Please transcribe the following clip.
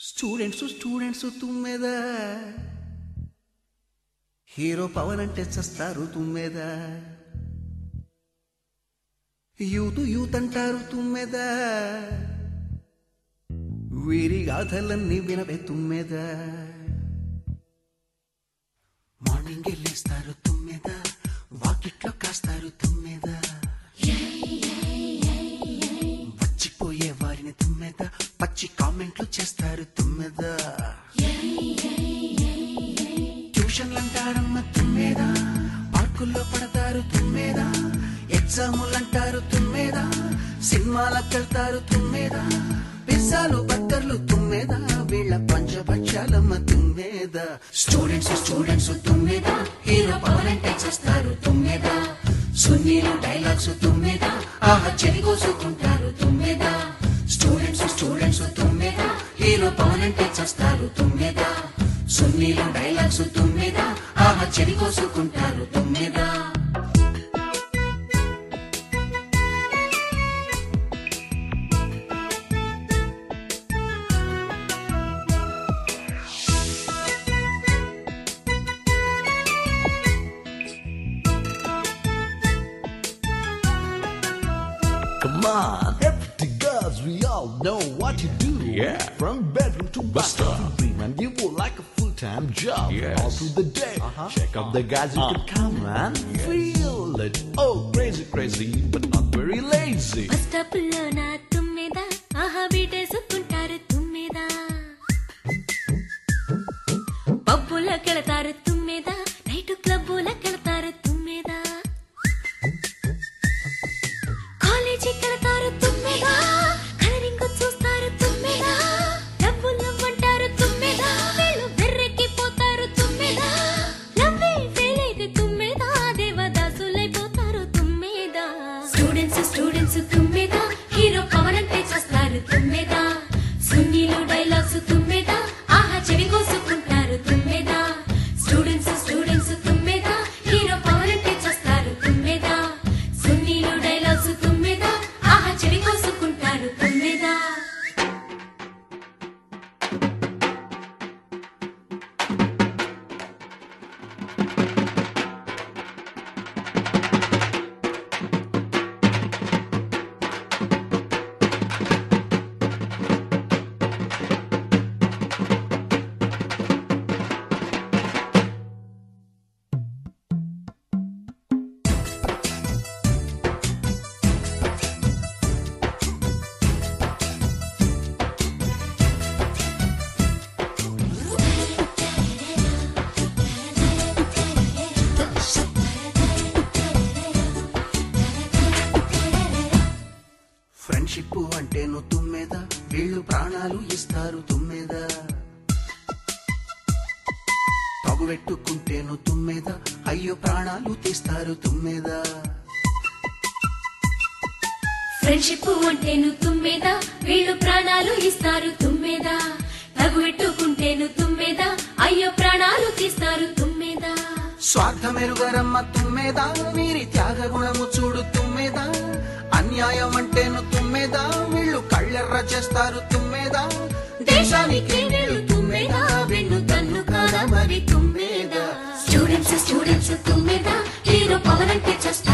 Students students తుమ్మెద hero Pawan అంటే చస్తారు తుమ్మెద యూత్ యూత్ అంటారు తుమ్మెద వీరి గాథలన్నీ వినవే తుమ్మెద మార్నింగ్ వెళ్ళేస్తారు తుమ్మెద వాకిట్లో కాస్తారు తుమ్మెద వచ్చిపోయే వారిని తుమ్మెద పచ్చి కామెంట్లు చేస్తారు తుమ్మెద ట్యూషన్లు అంటారమ్మ తుమ్మెద పార్కుల్లో పడతారు తుమ్మెద ఎగ్జాములు అంటారు తుమ్మెద సినిమాలకు వెళ్తారు తుమ్మెద పిజ్జాలు బర్గర్లు తుమ్మెద వీళ్ళ పంచభక్షాలమ్మ తుమ్మెద స్టూడెంట్స్ స్టూడెంట్స్ తుమ్మెద హీరో పవన్ అంటే చేస్తారు తుమ్మెద సున్నీలు డైలాగ్స్ తుమ్మెద ఆహా చెరి కోసుకుంటారు తుమ్మెద స్టూడెంట్స్ స్టూడెంట్స్ తుమ్మెద హీరో పవన్ అంటే చేస్తారు తుమ్మెద సున్నీలు డైలాగ్స్ తుమ్మెద ఆహా చెరి కోసుకుంటారు తుమ్మెద Come on, everything girls, we all know what you do. Yeah. From bedroom to Buster. bathroom to dream, and you will like a full-time job. Yes. All through the day. Check out the guys you can come and feel it. Oh, crazy, crazy, but not very lazy. Bus స్టాపుల్లో నా తుమ్మెద ఆహా బీటేసుకుంటారు తుమ్మెద పబ్బులకు వెళతారు తుమ్మెద night క్లబ్బులకు వెళతారు తుమ్మెద కాలేజీకి వెళతారు తుమ్మెద కలరింగ్ చూస్తారు తుమ్మెద డబ్బులు అంటారు తుమ్మెద వీళ్ళు వెర్రెక్కిపోతారు తుమ్మెద లవ్వే ఫెయిల్ అయితే తుమ్మెద దేవదాసులైపోతారు తుమ్మెద స్టూడెంట్స్ స్టూడెంట్స్ తుమ్మెద హీరో పవన్ అంటే చేస్తారు తుమ్మెద సున్నీలు డైలాగ్స్ తుమ్మెద ఆహా చెవి కోసుకుంటారు తుమ్మెద స్టూడెంట్స్ స్టూడెంట్స్ తుమ్మెద హీరో పవన్ అంటే చేస్తారు తుమ్మెద సున్నీలు డైలాగ్స్ తుమ్మెద ఆహా చెవి కోసుకుంటారు తుమ్మెద ఫ్రెండ్షిప్ అంటే నువ్వు తుమ్మెద వీళ్ళు ప్రాణాలు ఇస్తారు తుమ్మెద తగువెట్టుకుంటే నువ్వు తుమ్మెద అయ్యో ప్రాణాలు తీస్తారు తుమ్మెద ఫ్రెండ్షిప్ అంటేను తుమ్మెద వీళ్ళు ప్రాణాలు ఇస్తారు తుమ్మెద తగువెట్టుకుంటేను తుమ్మెద అయ్యో ప్రాణాలు తీస్తారు తుమ్మెద స్వార్థమెరుగరమ్మ తుమ్మెద వీరి త్యాగ గుణము చూడు తుమ్మెద అన్యాయం అంటేను తుమ్మెద వీళ్ళు కళ్ళెర్ర చేస్తారు తుమ్మెద దేశానికి వీళ్ళు తుమ్మెద వెన్ను తన్ను కాదా మరి తుమ్మెద స్టూడెంట్స్ స్టూడెంట్స్ తుమ్మెద హీరో పవన్ అంటే చేస్తారు